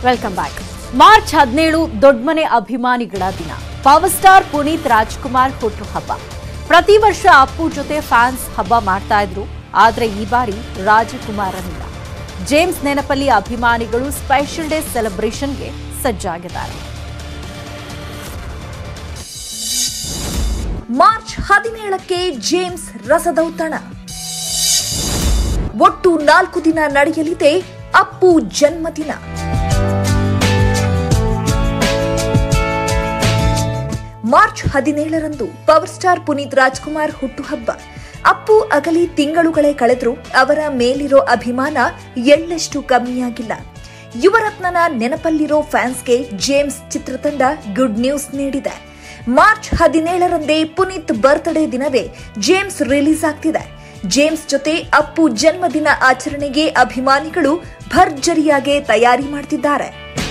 welcome back March ಹದಿನೇಳು ದೊಡ್ಡಮನೆ ಅಭಿಮಾನಿಗಳ ದಿನ ಪವರ್ ಸ್ಟಾರ್ ಪುನೀತ್ ರಾಜ್ಕುಮಾರ್ ಹುಟ್ಟುಹಬ್ಬ ಪ್ರತಿ ವರ್ಷ ಅಪ್ಪು ಜೊತೆ ಫ್ಯಾನ್ಸ್ ಹಬ್ಬ ಮಾಡ್ತಾ ಇದ್ರು ಆದ್ರೆ ಈ ಬಾರಿ ರಾಜಕುಮಾರನಿಲ್ಲ ಜೇಮ್ಸ್ ನೆನಪಲ್ಲಿ ಅಭಿಮಾನಿಗಳು ಸ್ಪೆಷಲ್ ಡೇ ಸೆಲೆಬ್ರೇಷನ್ಗೆ ಸಜ್ಜಾಗಿದ್ದಾರೆ ಮಾರ್ಚ್ ಹದಿನೇಳಕ್ಕೆ ಜೇಮ್ಸ್ ರಸದೌತಣ ಒಟ್ಟು ನಾಲ್ಕು ದಿನ ನಡೆಯಲಿದೆ ಅಪ್ಪು ಜನ್ಮದಿನ ಮಾರ್ಚ್ ಹದಿನೇಳರಂದು ಪವರ್ ಸ್ಟಾರ್ ಪುನೀತ್ ರಾಜ್ಕುಮಾರ್ ಹುಟ್ಟುಹಬ್ಬ ಅಪ್ಪು ಅಗಲಿ ತಿಂಗಳುಗಳೇ ಕಳೆದ್ರೂ ಅವರ ಮೇಲಿರೋ ಅಭಿಮಾನ ಎಳ್ಳಷ್ಟು ಕಮ್ಮಿಯಾಗಿಲ್ಲ ಯುವರತ್ನನ ನೆನಪಲ್ಲಿರೋ ಫ್ಯಾನ್ಸ್ಗೆ ಜೇಮ್ಸ್ ಚಿತ್ರತಂಡ ಗುಡ್ ನ್ಯೂಸ್ ನೀಡಿದೆ ಮಾರ್ಚ್ ಹದಿನೇಳರಂದೇ ಪುನೀತ್ ಬರ್ತ್ಡೇ ದಿನವೇ ಜೇಮ್ಸ್ ರಿಲೀಸ್ ಆಗ್ತಿದೆ ಜೇಮ್ಸ್ ಜೊತೆ ಅಪ್ಪು ಜನ್ಮದಿನ ಆಚರಣೆಗೆ ಅಭಿಮಾನಿಗಳು ಭರ್ಜರಿಯಾಗಿ ತಯಾರಿ ಮಾಡ್ತಿದ್ದಾರೆ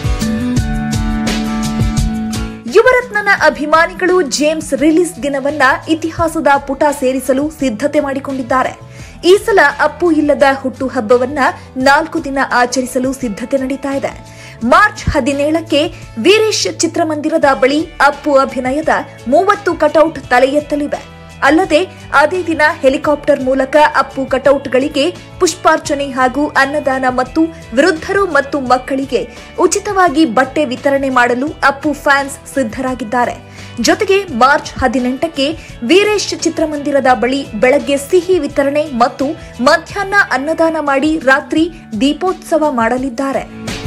ಯುವರತ್ನನ ಅಭಿಮಾನಿಗಳು ಜೇಮ್ಸ್ ರಿಲೀಸ್ ದಿನವನ್ನ ಇತಿಹಾಸದ ಪುಟ ಸೇರಿಸಲು ಸಿದ್ಧತೆ ಮಾಡಿಕೊಂಡಿದ್ದಾರೆ ಈ ಸಲ ಅಪ್ಪು ಇಲ್ಲದ ಹುಟ್ಟುಹಬ್ಬವನ್ನ ನಾಲ್ಕು ದಿನ ಆಚರಿಸಲು ಸಿದ್ಧತೆ ನಡೀತಾ ಇದೆ ಮಾರ್ಚ್ ಹದಿನೇಳಕ್ಕೆ ವೀರೇಶ್ ಚಿತ್ರಮಂದಿರದ ಬಳಿ ಅಪ್ಪು ಅಭಿನಯದ ಮೂವತ್ತು ಕಟೌಟ್ ತಲೆ ಎತ್ತಲಿವೆ ಅಲ್ಲದೆ ಅದೇ ದಿನ ಹೆಲಿಕಾಪ್ಟರ್ ಮೂಲಕ ಅಪ್ಪು ಕಟೌಟ್ಗಳಿಗೆ ಪುಷ್ಪಾರ್ಚನೆ ಹಾಗೂ ಅನ್ನದಾನ ಮತ್ತು ವೃದ್ಧರು ಮತ್ತು ಮಕ್ಕಳಿಗೆ ಉಚಿತವಾಗಿ ಬಟ್ಟೆ ವಿತರಣೆ ಮಾಡಲು ಅಪ್ಪು ಫ್ಯಾನ್ಸ್ ಸಿದ್ಧರಾಗಿದ್ದಾರೆ ಜೊತೆಗೆ ಮಾರ್ಚ್ ಹದಿನೆಂಟಕ್ಕೆ ವೀರೇಶ್ ಚಿತ್ರಮಂದಿರದ ಬಳಿ ಬೆಳಗ್ಗೆ ಸಿಹಿ ವಿತರಣೆ ಮತ್ತು ಮಧ್ಯಾಹ್ನ ಅನ್ನದಾನ ಮಾಡಿ ರಾತ್ರಿ ದೀಪೋತ್ಸವ ಮಾಡಲಿದ್ದಾರೆ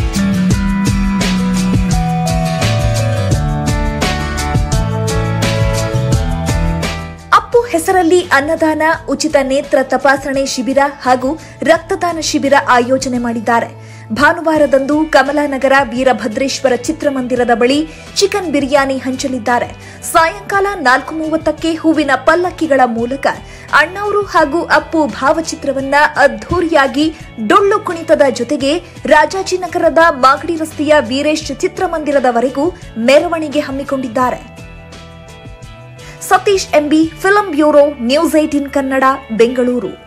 ಅಪ್ಪು ಹೆಸರಲ್ಲಿ ಅನ್ನದಾನ ಉಚಿತ ನೇತ್ರ ತಪಾಸಣೆ ಶಿಬಿರ ಹಾಗೂ ರಕ್ತದಾನ ಶಿಬಿರ ಆಯೋಜನೆ ಮಾಡಿದ್ದಾರೆ ಭಾನುವಾರದಂದು ಕಮಲಾನಗರ ವೀರಭದ್ರೇಶ್ವರ ಚಿತ್ರಮಂದಿರದ ಬಳಿ ಚಿಕನ್ ಬಿರಿಯಾನಿ ಹಂಚಲಿದ್ದಾರೆ ಸಾಯಂಕಾಲ ನಾಲ್ಕು ಮೂವತ್ತಕ್ಕೆ ಹೂವಿನ ಪಲ್ಲಕ್ಕಿಗಳ ಮೂಲಕ ಅಣ್ಣವರು ಹಾಗೂ ಅಪ್ಪು ಭಾವಚಿತ್ರವನ್ನ ಅದ್ಧೂರಿಯಾಗಿ ಡೊಳ್ಳು ಕುಣಿತದ ಜೊತೆಗೆ ರಾಜಾಜಿನಗರದ ಮಾಗಡಿ ರಸ್ತೆಯ ವೀರೇಶ್ ಚಿತ್ರಮಂದಿರದವರೆಗೂ ಮೆರವಣಿಗೆ ಹಮ್ಮಿಕೊಂಡಿದ್ದಾರೆ Satish M B film bureau news eighteen Kannada Bengaluru